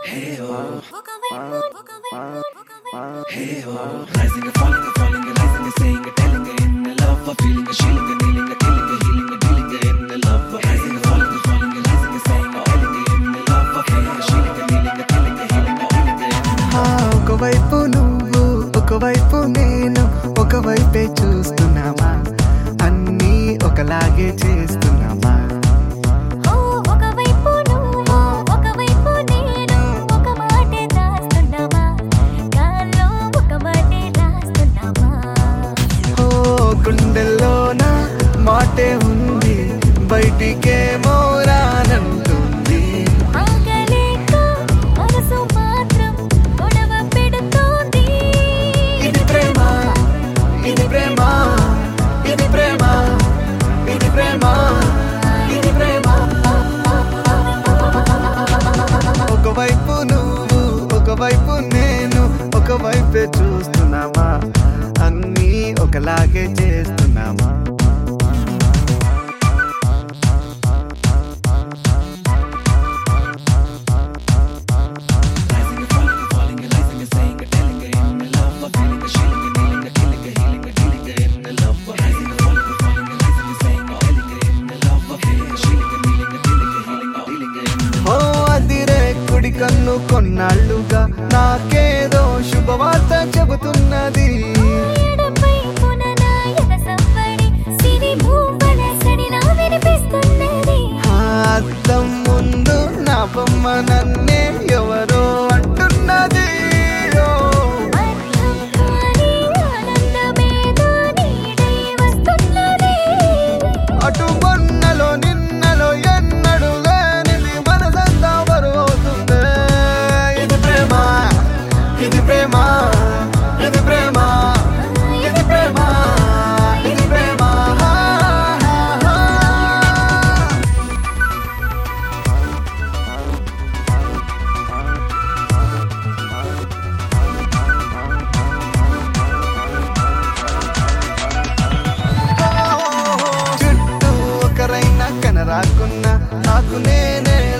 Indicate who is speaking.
Speaker 1: Rising and falling and falling and rising and saying and telling and in the love of feeling and shielding and kneeling and killing and healing and dealing and in the love of rising and falling and falling and rising and saying and telling and in the love of feeling and shielding and kneeling and killing and healing and dealing and in the
Speaker 2: ఆ, ఒకవైపు నువ్వు ఒకవైపు నేను ఒకవైపే చూస్తున్నామా అన్నీ ఒకలాగే చేస్తున్నామా
Speaker 3: ఓ ఒకవైపు నువ్వు ఒకవైపు నేను ఒక మాటే దాస్తున్నామా గాల్లో ఒక మాటే రాస్తున్నామా
Speaker 2: ఓ గుండెల్లోన మాటే ఉంది బయటికేమో రానంటుంది
Speaker 3: ఆగలేక మనసు మాత్రం గొడవ పెడుతోంది
Speaker 2: ఇది ప్రేమ ఇది ప్రేమ ఇది ప్రేమ ఇది ప్రేమ ఇది ప్రేమ ఒకవైపు నువ్వు ఒకవైపు నేను ఒకవైపే చూస్తున్నామా అన్నీ ఒకలాగే చేస్తున్నామా
Speaker 1: rising and falling and falling and rising and saying and telling and in the love of feeling and shielding and kneeling and killing and healing and dealing and in the love of rising and falling and falling and rising and saying and telling and in the love of feeling and shielding and kneeling and killing and healing and dealing and in the
Speaker 2: ఓ అదిరే కుడి కన్ను కొన్నాళ్ళుగా నాకేదో శుభవార్త చెబుతున్నది
Speaker 3: ఎడపై పుననాయక somebody సిరి భూవన సడిలా వినిపిస్తున్నది
Speaker 2: ఆ అద్దం ముందు నా బొమ్మ నన్నే ఎవరో అంటున్నది ఓ,
Speaker 3: అర్థం కాని ఆనందమేదో నీడై వస్తున్నది
Speaker 2: అటు మొన్నలో నిన్నలో ఎన్నడు లేనిది మనసంతా బరువవుతుంది ఇది ప్రేమ ఇది ప్రేమ ఇది ప్రేమ ఇది ప్రేమ ఇది ప్రేమ చుట్టూ ఒకరైనా కనరాకున్నా నాకు నేనే